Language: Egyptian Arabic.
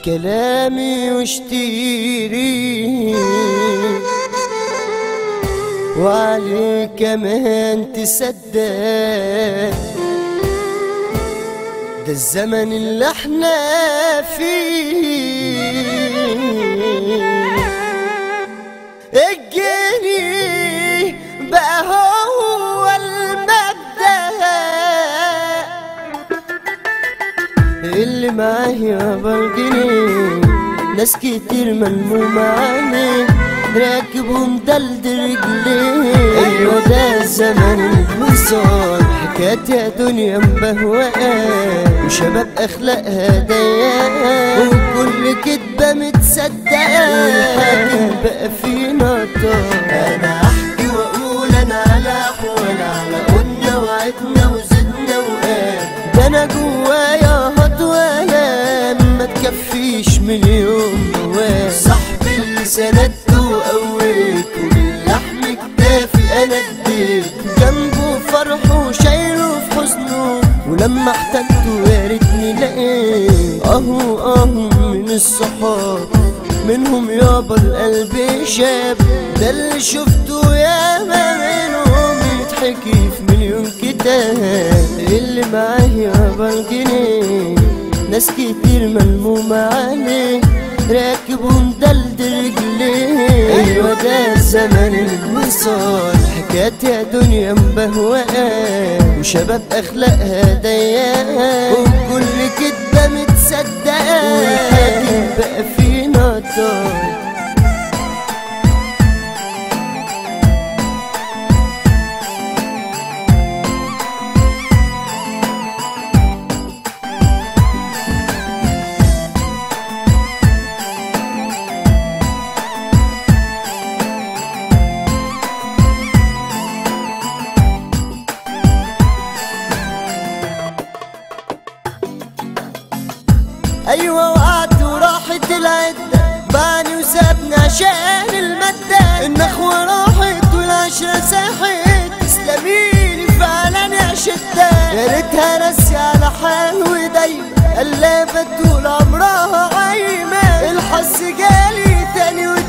كلامي واشتري وعليه كمان تصدق ده الزمن اللي احنا فيه الجنيه بقى هو المبدأ اللي معايا بالجنيه ناس كتير ملمومة عليه راكب ومدلدل رجليه ايوه ده الزمن المصاب حكايات يا دنيا مبهوقة وشباب اخلاقها ضيقة وكل كدبة متصدقة والحاكم بقى فينا طار انا احكي واقول انا على احوال على قلنا وعدنا وزدنا وقال ده انا جوايا هطولة ما تكفيش مليون موال صاحبي اللي سندته وقويته باللحم كتافي انا اديت جنبه فرحه وشايله في حزنه ولما احتجته يا ريتني لقيت اهو اهو من الصحاب منهم يابا القلب شاب ده اللي شفته ياما منهم يتحكي في مليون كتاب اللي معايا يابا الجنيه ناس كتير ملمومة عليه راكب ومدلدل رجليه ايوه ده الزمن الوصال حكايات يا دنيا مبهوقة وشباب اخلاقها ضيقة وكل كدبة متصدقة والحاكم بقى فينا طار ايوه وقعت وراحت العدة بعني وسابني عشان المادة النخوة راحت والعشرة ساحت تسلميلي فعلا يا شدة يا ريتها راسي على حال ودايما قلابة طول عمرها عايمة الحظ جالي تاني ودايما